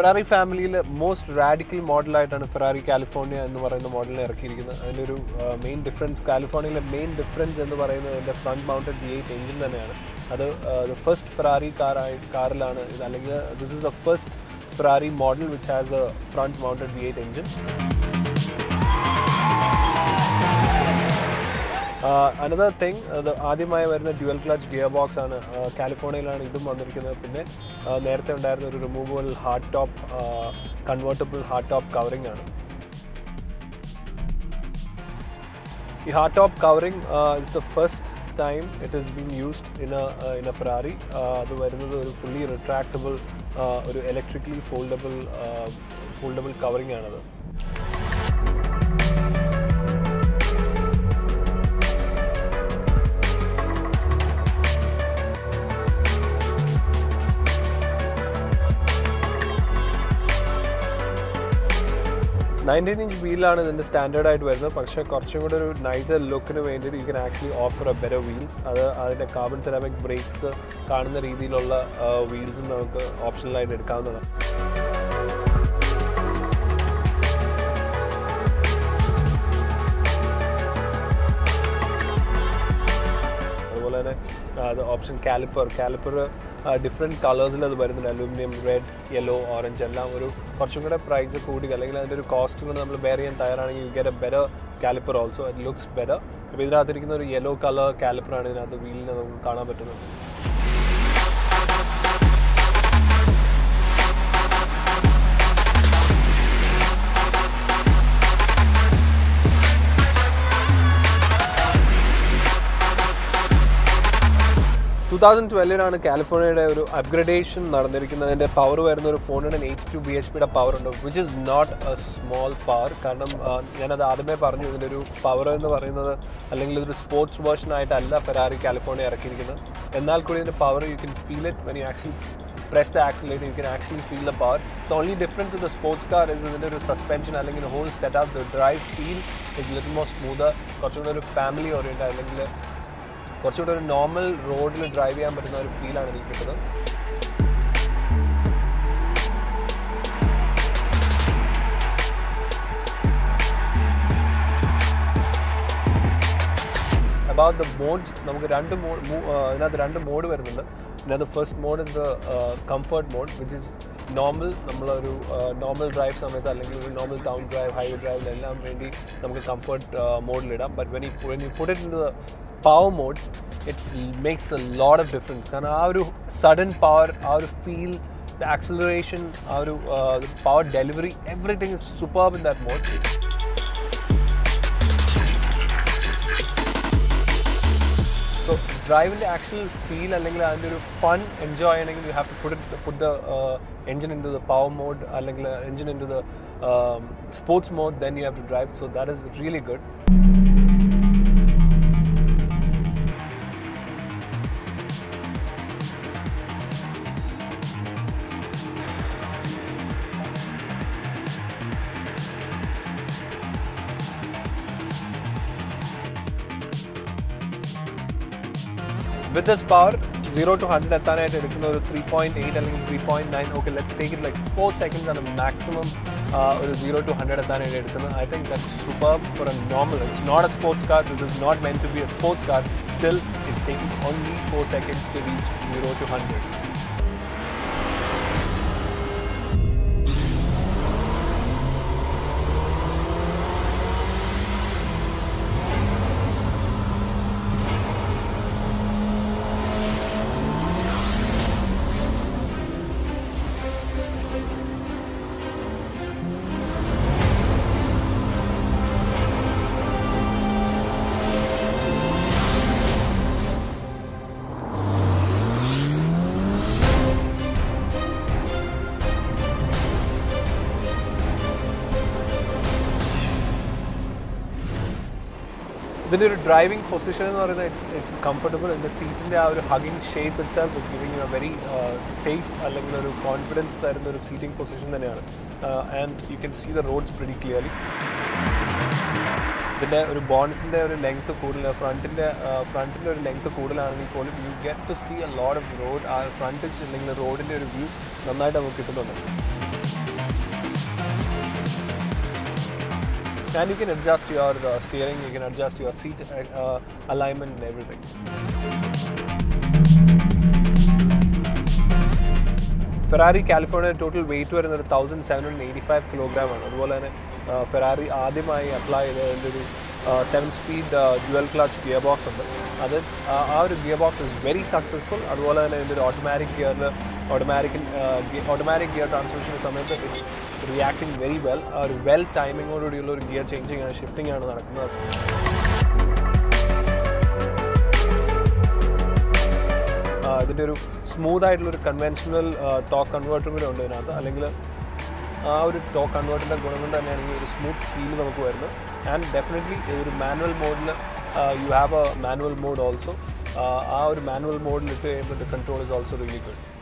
Ferrari ഫാമിലിയിൽ most radical മോഡലായിട്ടാണ് Ferrari California എന്ന് പറയുന്ന മോഡലിനെ ഇറക്കിയിരിക്കുന്നത് അതിൻ്റെ ഒരു മെയിൻ ഡിഫറൻസ് കാലിഫോർണിയയിലെ മെയിൻ ഡിഫറൻസ് എന്ന് പറയുന്നത് അതിൻ്റെ front mounted V eight engine തന്നെയാണ് അത് ഫസ്റ്റ് ഫെറാറി കാറായി കാറിലാണ് ഇത് അല്ലെങ്കിൽ this is the first Ferrari model which has a front mounted V eight engine another thing അത് ആദ്യമായി വരുന്ന ഡ്യുവൽ ക്ലച്ച് ഗിയർ ബോക്സ് ആണ് ആഹ് കാലിഫോർണിയയിലാണ് ഇതും വന്നിരിക്കുന്നത് പിന്നെ ആഹ് നേരത്തെ ഉണ്ടായിരുന്ന ഒരു removable hard top convertible hard top covering ആണ് ഈ hard top covering is the first time it is been used in in a Ferrari അത് വരുന്നത് ഒരു ഫുള്ളി റിട്രാക്റ്റബിൾ ഒരു ഇലക്ട്രിക്കലി ഫോൾഡബിൾ ഫോൾഡബിൾ കവറിംഗ് ആണത് നയൻറ്റീൻ ഇഞ്ച് വീലാണ് ഇതിൻ്റെ സ്റ്റാൻഡേർഡ് ആയിട്ട് വരുന്നത് പക്ഷേ കുറച്ചും കൂടെ ഒരു നൈസർ ലുക്കിന് വേണ്ടിയിട്ട് you can actually offer a better wheels അത് അതിൻ്റെ കാർബൺ സെറാമിക് ബ്രേക്സ് കാണുന്ന രീതിയിലുള്ള വീൽസും നമുക്ക് ഓപ്ഷണലായിട്ട് എടുക്കാവുന്നതാണ് അതുപോലെ തന്നെ ആ, അത് ഓപ്ഷൻ കാലിപ്പർ കാലിപ്പർ ഡിഫറെൻറ്റ് കളേഴ്സിൽ അത് വരുന്നുണ്ട് അലൂമിനിയം റെഡ് യെല്ലോ ഓറഞ്ച് എല്ലാം ഒരു കുറച്ചും കൂടെ പ്രൈസ് കൂടി അല്ലെങ്കിൽ അതിൻ്റെ ഒരു കോസ്റ്റ് കൊണ്ട് നമ്മൾ ബെയർ ചെയ്യാൻ തയ്യാറാണെങ്കിൽ you get a better caliper also it looks better ഇപ്പോൾ ഇതിനകത്തിരിക്കുന്ന ഒരു യെല്ലോ കളർ കാലിപ്പറാണ് ഇതിനകത്ത് വീലിന് നമുക്ക് കാണാൻ പറ്റുന്നത് ടു തൗസൻഡ് ട്വൽവിലാണ് കാലിഫോർണിയയുടെ ഒരു അപ്ഗ്രഡേഷൻ നടന്നിരിക്കുന്നതിൻ്റെ പവർ വരുന്ന ഒരു four hundred eighty two B H പിയുടെ പവർ ഉണ്ട് which is not a small power കാരണം ആ, ഞാനത് ആദ്യമേ പറഞ്ഞു ഇതിൻ്റെ ഒരു പവർ എന്ന് പറയുന്നത് അല്ലെങ്കിൽ ഇതൊരു സ്പോർട്സ് വേർഷൻ ആയിട്ടല്ല ഫെറാറി കാലിഫോർണിയ ഇറക്കിയിരിക്കുന്നത് എന്നാൽ കൂടി ഇതിൻ്റെ power you can feel it when you actually press the accelerator, you can actually feel the power. The only difference with the sports car is ഇതിൻ്റെ ഒരു സസ്പെൻഷൻ അല്ലെങ്കിൽ the whole setup, the drive feel is little more smoother. കുറച്ചുകൂടെ ഒരു family orient അല്ലെങ്കിൽ കുറച്ചുകൂടെ ഒരു normal റോഡിൽ drive ചെയ്യാൻ പറ്റുന്ന ഒരു ഫീലാണ് എനിക്ക് കിട്ടുന്നത് അബൌട്ട് ദ മോഡ്സ് നമുക്ക് രണ്ട് മോഡ് ഇതിനകത്ത് രണ്ട് മോഡ് വരുന്നുണ്ട് ഇതിനകത്ത് first mode is the comfort mode which is normal നമ്മളൊരു നോർമൽ ഡ്രൈവ് സമയത്ത് അല്ലെങ്കിൽ ഒരു നോർമൽ ടൗൺ ഡ്രൈവ് ഹൈവേ ഡ്രൈവിലെല്ലാം വേണ്ടി നമുക്ക് കംഫർട്ട് മോഡിലിടാം ബട്ട് വെൻ ഈ when you put it in the power mode it makes a lot of difference കാരണം ആ ഒരു സഡൻ പവർ ആ ഒരു ഫീൽ ദ ആക്സലറേഷൻ ആ ഒരു power delivery everything is super in that mode so ഡ്രൈവിൻ്റെ ആക്ച്വൽ ഫീൽ അല്ലെങ്കിൽ അതിൻ്റെ ഒരു ഫൺ എൻജോയ് ചെയ്യണമെങ്കിൽ you have to put it put the engine into the power mode അല്ലെങ്കിൽ engine into the sports mode then you have to drive so that is really good with this power zero to hundred എത്താനായിട്ട് എടുക്കുന്ന ഒരു three point eight അല്ലെങ്കിൽ three point nine okay let's take it like four seconds ആണ് maximum ഒരു zero to hundred എത്താനായിട്ട് എടുക്കുന്നത് I think that super for a normal it's not a sports car this is not meant to be a sports car still it's taking only four seconds to reach zero to hundred ഇതിൻ്റെ ഒരു driving position എന്ന് പറയുന്നത് it's it's comfortable ഇതിൻ്റെ സീറ്റിൻ്റെ ആ ഒരു hugging shape itself is giving you a very safe അല്ലെങ്കിൽ ഒരു കോൺഫിഡൻസ് തരുന്ന ഒരു സീറ്റിംഗ് പൊസിഷൻ തന്നെയാണ് and you can see the roads very clearly ഇതിൻ്റെ ഒരു ബോണറ്റിൻ്റെ ഒരു ലെങ്ത് കൂടുതൽ ഫ്രണ്ടിൻ്റെ ഫ്രണ്ടിൻ്റെ ഒരു ലെങ്ത് കൂടുതലാണെങ്കിൽ പോലും you get to see a load of road ആ ഫ്രണ്ട് അല്ലെങ്കിൽ റോഡിൻ്റെ ഒരു വ്യൂ നന്നായിട്ട് നമുക്ക് കിട്ടുന്നുണ്ട് and you can adjust your uh, steering, you can adjust your seat uh, uh, alignment and everything. Ferrari California total weight വരുന്നത് thousand seven hundred eighty five kilogram ആണ് അതുപോലെ തന്നെ ഫെറാറി ആദ്യമായി അപ്ലൈ ചെയ്തതിൻ്റെ ഒരു seven speed dual clutch gear box ഉണ്ട് അത് ആ ആ ഒരു gear box is very successful അതുപോലെ തന്നെ ഇതിൻ്റെ ഒരു ഓട്ടോമാറ്റിക് ഗിയറിൽ ഓട്ടോമാറ്റിക് ഓട്ടോമാറ്റിക് ഗിയർ ട്രാൻസ്മിഷൻ്റെ സമയത്ത് ഇറ്റ്സ് റിയാക്ടിങ് വെരി വെൽ ആ ഒരു വെൽ ടൈമിങ്ങോടുകൂടിയുള്ള ഒരു ഗിയർ ചേഞ്ചിങ് ആണ് ഷിഫ്റ്റിംഗ് ആണ് നടക്കുന്നത് ആ, ഇതിൻ്റെ ഒരു സ്മൂത്ത് ആയിട്ടുള്ള ഒരു കൺവെൻഷണൽ ടോക്ക് കൺവേർട്ടറും കൂടെ ഉണ്ട് ഇതിനകത്ത് അല്ലെങ്കിൽ ആ ഒരു ടോക്ക് കൺവേർട്ടറിൻ്റെ ഗുണം കൊണ്ട് തന്നെയാണ് ഈ ഒരു സ്മൂത്ത് ഫീൽ നമുക്ക് വരുന്നത് ആൻഡ് ഡെഫിനറ്റ്ലി ഒരു മാനുവൽ മോഡിൽ you have a manual mode also ആ ഒരു മാനുവൽ മോഡിൽ ഇട്ട് കഴിയുമ്പോൾ control is also really good